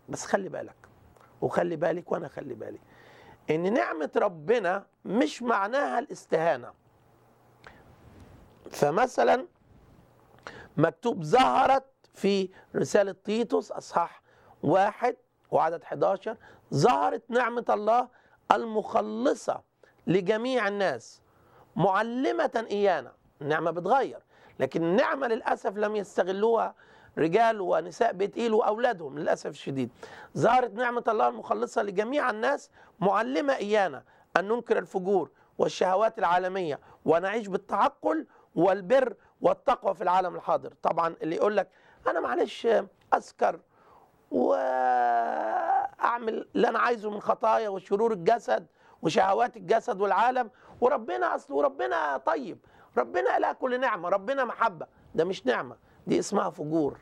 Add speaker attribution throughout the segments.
Speaker 1: بس خلي بالك وخلي بالك وانا خلي بالي ان نعمه ربنا مش معناها الاستهانه فمثلا مكتوب ظهرت في رساله تيتوس اصحاح واحد وعدد 11 ظهرت نعمه الله المخلصه لجميع الناس معلمه ايانا النعمه بتغير لكن النعمه للاسف لم يستغلوها رجال ونساء بيت ايل واولادهم للاسف الشديد ظهرت نعمه الله المخلصه لجميع الناس معلمه ايانا ان ننكر الفجور والشهوات العالميه ونعيش بالتعقل والبر والتقوى في العالم الحاضر طبعا اللي يقول لك انا معلش اسكر واعمل اللي انا عايزه من خطايا وشرور الجسد وشهوات الجسد والعالم وربنا اصل وربنا طيب ربنا اله كل نعمه ربنا محبه ده مش نعمه دي اسمها فجور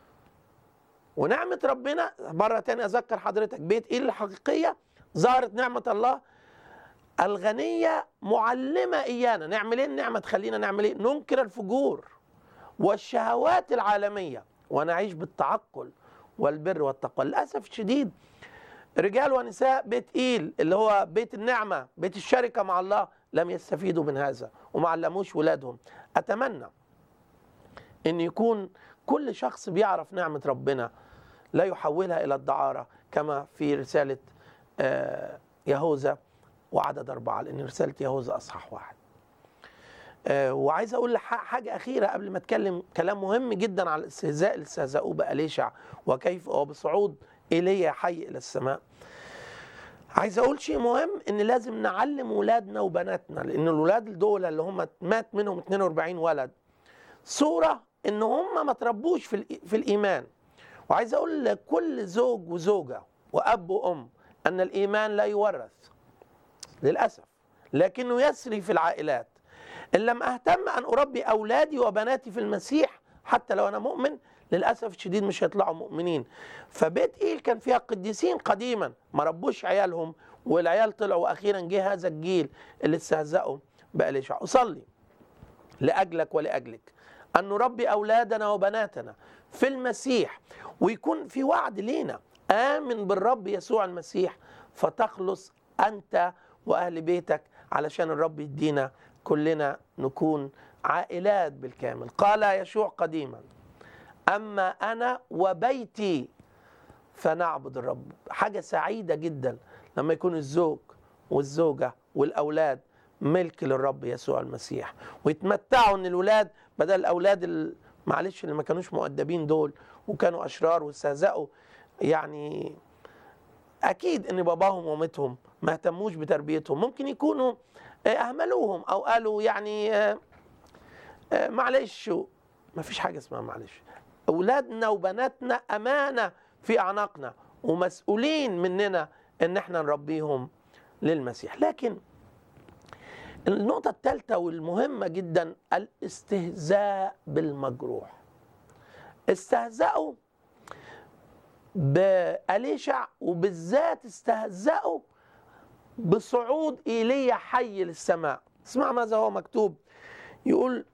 Speaker 1: ونعمه ربنا مره تانية اذكر حضرتك بيت ايه الحقيقيه ظهرت نعمه الله الغنيه معلمه ايانا نعمل ايه النعمه تخلينا نعمل ايه ننكر الفجور والشهوات العالميه ونعيش بالتعقل والبر والتقوى للاسف الشديد رجال ونساء بيت ايل اللي هو بيت النعمه بيت الشركه مع الله لم يستفيدوا من هذا وما علموش ولادهم اتمنى ان يكون كل شخص بيعرف نعمه ربنا لا يحولها الى الدعاره كما في رساله آه يهوذا وعدد اربعه لان رساله يهوذا اصحاح واحد. آه وعايز اقول حاجه اخيره قبل ما اتكلم كلام مهم جدا على الاستهزاء اللي استهزأوه بأليشع وكيف وبصعود ايليا حي الى السماء. عايز اقول شيء مهم ان لازم نعلم ولادنا وبناتنا لان الولاد دول اللي هم مات منهم 42 ولد صوره ان هم ما تربوش في في الايمان وعايز اقول لكل زوج وزوجه واب وام ان الايمان لا يورث للاسف لكنه يسري في العائلات ان لم اهتم ان اربي اولادي وبناتي في المسيح حتى لو انا مؤمن للاسف الشديد مش هيطلعوا مؤمنين فبيت ايل كان فيها قديسين قديما ما ربوش عيالهم والعيال طلعوا واخيرا جه هذا الجيل اللي استهزأوا بأليشع اصلي لاجلك ولاجلك ان نربي اولادنا وبناتنا في المسيح ويكون في وعد لينا امن بالرب يسوع المسيح فتخلص انت واهل بيتك علشان الرب يدينا كلنا نكون عائلات بالكامل قال يشوع قديما اما انا وبيتي فنعبد الرب حاجه سعيده جدا لما يكون الزوج والزوجه والاولاد ملك للرب يسوع المسيح ويتمتعوا ان الولاد بدل الاولاد معلش اللي ما كانوش مؤدبين دول وكانوا اشرار واستهزأوا يعني اكيد ان باباهم ومامتهم ما اهتموش بتربيتهم ممكن يكونوا اهملوهم او قالوا يعني معلش ما فيش حاجه اسمها معلش اولادنا وبناتنا امانه في اعناقنا ومسؤولين مننا ان احنا نربيهم للمسيح لكن النقطة الثالثة والمهمة جدا الاستهزاء بالمجروح استهزأوا بأليشع وبالذات استهزأوا بصعود إيليا حي للسماء اسمع ماذا هو مكتوب يقول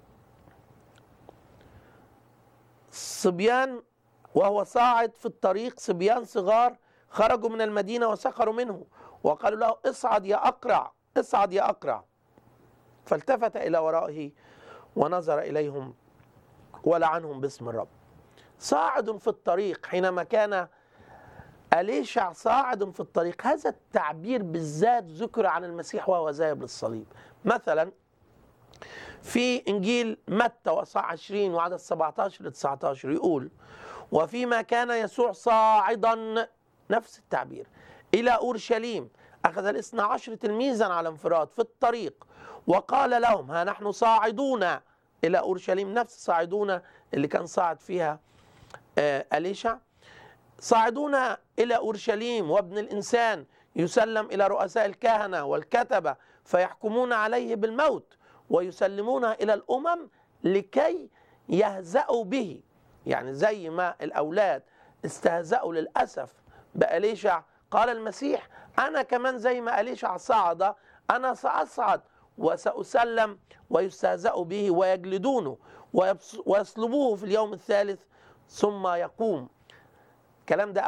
Speaker 1: صبيان وهو صاعد في الطريق صبيان صغار خرجوا من المدينة وسخروا منه وقالوا له اصعد يا أقرع اصعد يا أقرع فالتفت إلى ورائه ونظر إليهم ولعنهم باسم الرب صاعد في الطريق حينما كان أليشع صاعد في الطريق هذا التعبير بالذات ذكر عن المسيح وهو ذاهب للصليب مثلا في إنجيل متى وصاع 20 وعدد 17 ل 19 يقول وفيما كان يسوع صاعدا نفس التعبير إلى أورشليم أخذ الاثنى عشر تلميذا على انفراد في الطريق وقال لهم ها نحن صاعدون إلى أورشليم نفس صاعدون اللي كان صاعد فيها آه أليشع صاعدون إلى أورشليم وابن الإنسان يسلم إلى رؤساء الكهنة والكتبة فيحكمون عليه بالموت ويسلمونه إلى الأمم لكي يهزأوا به يعني زي ما الأولاد استهزأوا للأسف بأليشع قال المسيح أنا كمان زي ما أليشع صعد أنا سأصعد وسأسلم ويستهزأ به ويجلدونه ويصلبوه في اليوم الثالث ثم يقوم الكلام ده